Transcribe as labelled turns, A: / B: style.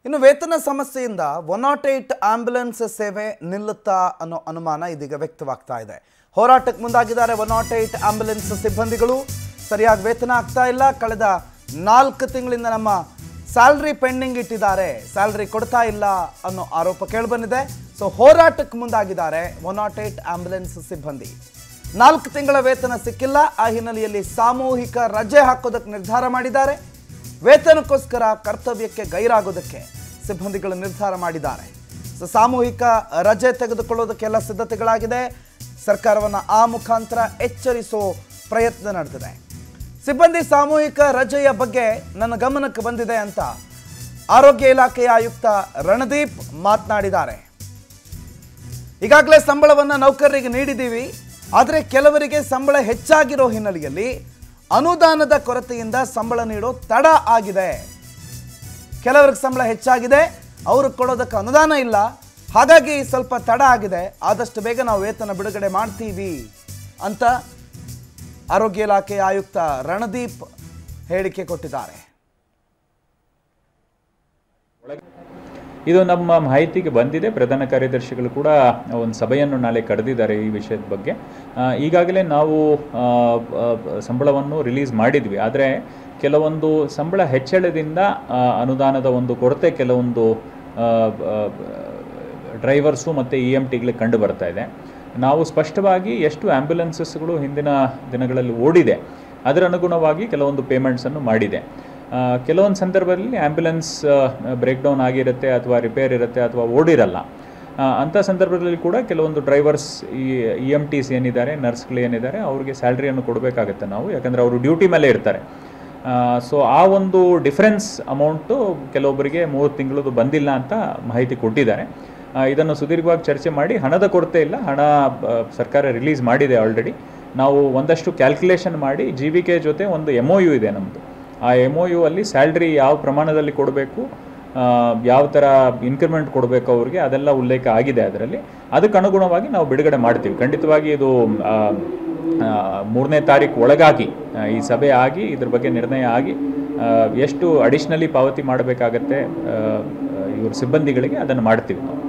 A: ಇನ್ನು ವೇತನ ಸಮಸ್ಯೆಯಿಂದ ಒನ್ ನಾಟ್ ಏಟ್ ಆಂಬ್ಯುಲೆನ್ಸ್ ಸೇವೆ ನಿಲ್ಲುತ್ತಾ ಅನ್ನೋ ಅನುಮಾನ ಇದೀಗ ವ್ಯಕ್ತವಾಗ್ತಾ ಇದೆ ಹೋರಾಟಕ್ಕೆ ಮುಂದಾಗಿದ್ದಾರೆ ಒನ್ ನಾಟ್ ಏಟ್ ಆಂಬ್ಯುಲೆನ್ಸ್ ಸಿಬ್ಬಂದಿಗಳು ಸರಿಯಾಗಿ ವೇತನ ಆಗ್ತಾ ಇಲ್ಲ ಕಳೆದ ನಾಲ್ಕು ತಿಂಗಳಿಂದ ನಮ್ಮ ಸ್ಯಾಲ್ರಿ ಪೆಂಡಿಂಗ್ ಇಟ್ಟಿದ್ದಾರೆ ಸ್ಯಾಲ್ರಿ ಕೊಡ್ತಾ ಇಲ್ಲ ಅನ್ನೋ ಆರೋಪ ಕೇಳಿಬಂದಿದೆ ಸೊ ಹೋರಾಟಕ್ಕೆ ಮುಂದಾಗಿದ್ದಾರೆ ಒನ್ ನಾಟ್ ಏಟ್ ಆಂಬ್ಯುಲೆನ್ಸ್ ಸಿಬ್ಬಂದಿ ನಾಲ್ಕು ತಿಂಗಳ ವೇತನ ಸಿಕ್ಕಿಲ್ಲ ಆ ಹಿನ್ನೆಲೆಯಲ್ಲಿ ಸಾಮೂಹಿಕ ರಜೆ ಹಾಕೋದಕ್ಕೆ ನಿರ್ಧಾರ ಮಾಡಿದ್ದಾರೆ ವೇತನಕ್ಕೋಸ್ಕರ ಕರ್ತವ್ಯಕ್ಕೆ ಗೈರಾಗೋದಕ್ಕೆ ಸಿಬ್ಬಂದಿಗಳು ನಿರ್ಧಾರ ಮಾಡಿದ್ದಾರೆ ಸೊ ಸಾಮೂಹಿಕ ರಜೆ ತೆಗೆದುಕೊಳ್ಳೋದಕ್ಕೆಲ್ಲ ಸಿದ್ಧತೆಗಳಾಗಿದೆ ಸರ್ಕಾರವನ್ನು ಆ ಮುಖಾಂತರ ಎಚ್ಚರಿಸೋ ಪ್ರಯತ್ನ ನಡೆದಿದೆ ಸಿಬ್ಬಂದಿ ಸಾಮೂಹಿಕ ರಜೆಯ ಬಗ್ಗೆ ನನ್ನ ಗಮನಕ್ಕೆ ಬಂದಿದೆ ಅಂತ ಆರೋಗ್ಯ ಇಲಾಖೆಯ ಆಯುಕ್ತ ರಣದೀಪ್ ಮಾತನಾಡಿದ್ದಾರೆ ಈಗಾಗಲೇ ಸಂಬಳವನ್ನು ನೌಕರರಿಗೆ ನೀಡಿದ್ದೀವಿ ಆದರೆ ಕೆಲವರಿಗೆ ಸಂಬಳ ಹೆಚ್ಚಾಗಿರೋ ಹಿನ್ನೆಲೆಯಲ್ಲಿ ಅನುದಾನದ ಕೊರತೆಯಿಂದ ಸಂಬಳ ನೀಡೋ ತಡ ಆಗಿದೆ ಕೆಲವರಿಗೆ ಸಂಬಳ ಹೆಚ್ಚಾಗಿದೆ ಅವ್ರಿಗೆ ಕೊಡೋದಕ್ಕೆ ಅನುದಾನ ಇಲ್ಲ ಹಾಗಾಗಿ ಸ್ವಲ್ಪ ತಡ ಆಗಿದೆ ಆದಷ್ಟು ಬೇಗ ನಾವು ವೇತನ ಬಿಡುಗಡೆ ಮಾಡ್ತೀವಿ ಅಂತ ಆರೋಗ್ಯ ಇಲಾಖೆಯ ಆಯುಕ್ತ ರಣದೀಪ್ ಹೇಳಿಕೆ ಕೊಟ್ಟಿದ್ದಾರೆ
B: ಇದು ನಮ್ಮ ಮಾಹಿತಿಗೆ ಬಂದಿದೆ ಪ್ರಧಾನ ಕಾರ್ಯದರ್ಶಿಗಳು ಕೂಡ ಒಂದು ಸಭೆಯನ್ನು ನಾಳೆ ಕರೆದಿದ್ದಾರೆ ಈ ವಿಷಯದ ಬಗ್ಗೆ ಆ, ಈಗಾಗಲೇ ನಾವು ಆ, ಆ, ಸಂಬಳವನ್ನು ರಿಲೀಸ್ ಮಾಡಿದ್ವಿ ಆದರೆ ಕೆಲವೊಂದು ಸಂಬಳ ಹೆಚ್ಚಳದಿಂದ ಆ, ಅನುದಾನದ ಒಂದು ಕೊರತೆ ಕೆಲವೊಂದು ಆ, ಆ, ಡ್ರೈವರ್ಸು ಮತ್ತು ಇ ಎಮ್ ಟಿಗಳಿಗೆ ಕಂಡು ಬರ್ತಾ ಇದೆ ನಾವು ಸ್ಪಷ್ಟವಾಗಿ ಎಷ್ಟು ಆ್ಯಂಬುಲೆನ್ಸಸ್ಗಳು ಹಿಂದಿನ ದಿನಗಳಲ್ಲಿ ಓಡಿದೆ ಅದರ ಅನುಗುಣವಾಗಿ ಕೆಲವೊಂದು ಪೇಮೆಂಟ್ಸನ್ನು ಮಾಡಿದೆ ಆ, ಕೆಲವೊಂದು ಸಂದರ್ಭದಲ್ಲಿ ಆ್ಯಂಬುಲೆನ್ಸ್ ಬ್ರೇಕ್ ಡೌನ್ ಆಗಿರುತ್ತೆ ಅಥವಾ ರಿಪೇರ್ ಇರುತ್ತೆ ಅಥವಾ ಓಡಿರಲ್ಲ ಆ, ಅಂಥ ಸಂದರ್ಭದಲ್ಲಿ ಕೂಡ ಕೆಲವೊಂದು ಡ್ರೈವರ್ಸ್ ಈ ಇ ಎಮ್ ಟಿಸ್ ಏನಿದ್ದಾರೆ ನರ್ಸ್ಗಳು ಏನಿದ್ದಾರೆ ಅವ್ರಿಗೆ ಸ್ಯಾಲ್ರಿಯನ್ನು ಕೊಡಬೇಕಾಗುತ್ತೆ ನಾವು ಯಾಕಂದರೆ ಅವರು ಡ್ಯೂಟಿ ಮೇಲೆ ಇರ್ತಾರೆ ಸೊ ಆ ಒಂದು ಡಿಫರೆನ್ಸ್ ಅಮೌಂಟು ಕೆಲವೊಬ್ಬರಿಗೆ ಮೂರು ತಿಂಗಳದು ಬಂದಿಲ್ಲ ಅಂತ ಮಾಹಿತಿ ಕೊಟ್ಟಿದ್ದಾರೆ ಆ, ಇದನ್ನು ಸುದೀರ್ಘವಾಗಿ ಚರ್ಚೆ ಮಾಡಿ ಹಣದ ಕೊರತೆ ಇಲ್ಲ ಹಣ ಆ, ಸರ್ಕಾರ ರಿಲೀಸ್ ಮಾಡಿದೆ ಆಲ್ರೆಡಿ ನಾವು ಒಂದಷ್ಟು ಕ್ಯಾಲ್ಕುಲೇಷನ್ ಮಾಡಿ ಜಿ ವಿ ಕೆ ಜೊತೆ ಒಂದು ಎಮ್ ಒ ಯು ಇದೆ ನಮ್ಮದು ಆ ಎಮ್ ಒ ಯು ಅಲ್ಲಿ ಸ್ಯಾಲ್ರಿ ಯಾವ ಪ್ರಮಾಣದಲ್ಲಿ ಕೊಡಬೇಕು ಯಾವ ಥರ ಇನ್ಕ್ರಿಮೆಂಟ್ ಕೊಡಬೇಕು ಅವ್ರಿಗೆ ಅದೆಲ್ಲ ಉಲ್ಲೇಖ ಆಗಿದೆ ಅದರಲ್ಲಿ ಅದಕ್ಕೆ ಅನುಗುಣವಾಗಿ ನಾವು ಬಿಡುಗಡೆ ಮಾಡ್ತೀವಿ ಖಂಡಿತವಾಗಿ ಇದು ಆ, ಆ, ಮೂರನೇ ತಾರೀಕು ಒಳಗಾಗಿ ಆ, ಈ ಸಭೆ ಆಗಿ ಇದ್ರ ಬಗ್ಗೆ ನಿರ್ಣಯ ಆಗಿ ಆ, ಎಷ್ಟು ಅಡಿಷ್ನಲಿ ಪಾವತಿ ಮಾಡಬೇಕಾಗತ್ತೆ ಇವ್ರ ಸಿಬ್ಬಂದಿಗಳಿಗೆ ಅದನ್ನು ಮಾಡ್ತೀವಿ ನಾವು